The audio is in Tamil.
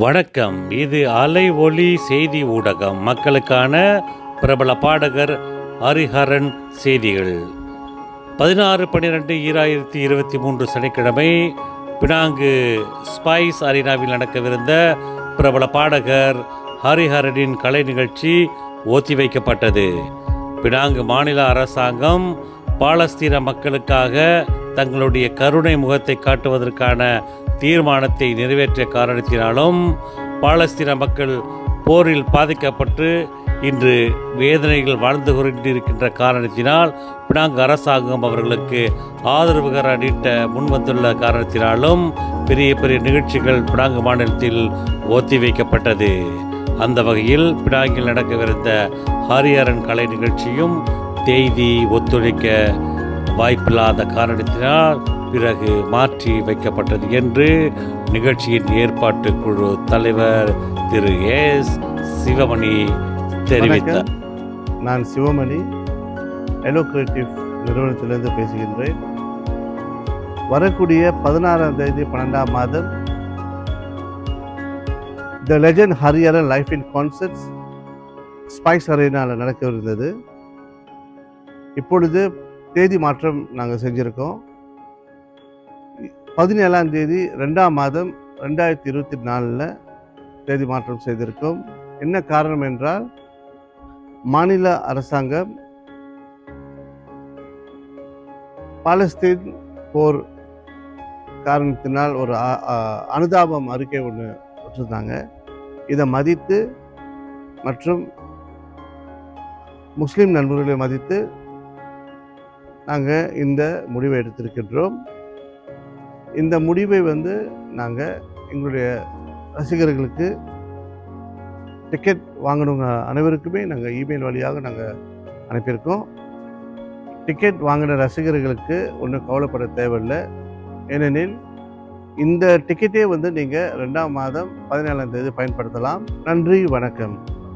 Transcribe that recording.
வணக்கம் இது அலை ஒளி செய்தி ஊடகம் மக்களுக்கான பிரபல பாடகர் ஹரிஹரன் செய்திகள் பதினாறு பன்னிரெண்டு ஈராயிரத்தி இருபத்தி மூன்று சனிக்கிழமை பினாங்கு ஸ்பைஸ் அரீனாவில் நடக்கவிருந்த பிரபல பாடகர் ஹரிஹரனின் கலை நிகழ்ச்சி ஒத்திவைக்கப்பட்டது பினாங்கு மாநில அரசாங்கம் பாலஸ்தீன மக்களுக்காக தங்களுடைய கருணை முகத்தை காட்டுவதற்கான தீர்மானத்தை நிறைவேற்றிய காரணத்தினாலும் பாலஸ்தீன மக்கள் போரில் பாதிக்கப்பட்டு இன்று வேதனைகள் வாழ்ந்து கொண்டிருக்கின்ற காரணத்தினால் பினாங்கு அரசாங்கம் அவர்களுக்கு ஆதரவுகர நீட்ட முன்வந்துள்ள காரணத்தினாலும் பெரிய பெரிய நிகழ்ச்சிகள் பினாங்கு மாநிலத்தில் ஒத்திவைக்கப்பட்டது அந்த வகையில் பினாங்கில் நடக்கவிருந்த ஹரிஹரன் கலை நிகழ்ச்சியும் தேதி ஒத்துழைக்க வாய்ப்பில்லாத காரணத்தினால் பிறகு மாற்றி வைக்கப்பட்டது என்று நிகழ்ச்சியின் ஏற்பாட்டு குழு தலைவர் திரு எஸ் சிவமணி தெரிவித்தார் வணக்கம். நான் சிவமணி எலோ கிரியேட்டிவ் நிறுவனத்திலிருந்து பேசுகின்றேன் வரக்கூடிய பதினாறாம் தேதி பன்னெண்டாம் மாதம் the legend Hariharan live in concerts Spice அரேனாவில் நடக்கவிருந்தது இப்பொழுது தேதி மாற்றம் நாங்கள் செஞ்சுருக்கோம் பதினேழாம் தேதி ரெண்டாம் மாதம் ரெண்டாயிரத்தி இருபத்தி நாலில் தேதி மாற்றம் செய்திருக்கோம் என்ன காரணம் என்றால் மாநில அரசாங்கம் பாலஸ்தீன் போர் காரணத்தினால் ஒரு அ- அ- அனுதாபம் அறிக்கை ஒன்று விட்டுருந்தாங்க இதை மதித்து மற்றும் முஸ்லீம் நண்பர்களை மதித்து நாங்கள் இந்த முடிவை எடுத்திருக்கின்றோம் இந்த முடிவை வந்து நாங்கள் எங்களுடைய ரசிகர்களுக்கு டிக்கெட் வாங்கினவங்க அனைவருக்குமே நாங்கள் இமெயில் வழியாக நாங்கள் அனுப்பியிருக்கோம் டிக்கெட் வாங்கின ரசிகர்களுக்கு ஒன்றும் கவலைப்பட தேவையில்லை ஏனெனில் இந்த டிக்கெட்டே வந்து நீங்கள் ரெண்டாம் மாதம் பதினேழாம் தேதி பயன்படுத்தலாம் நன்றி வணக்கம்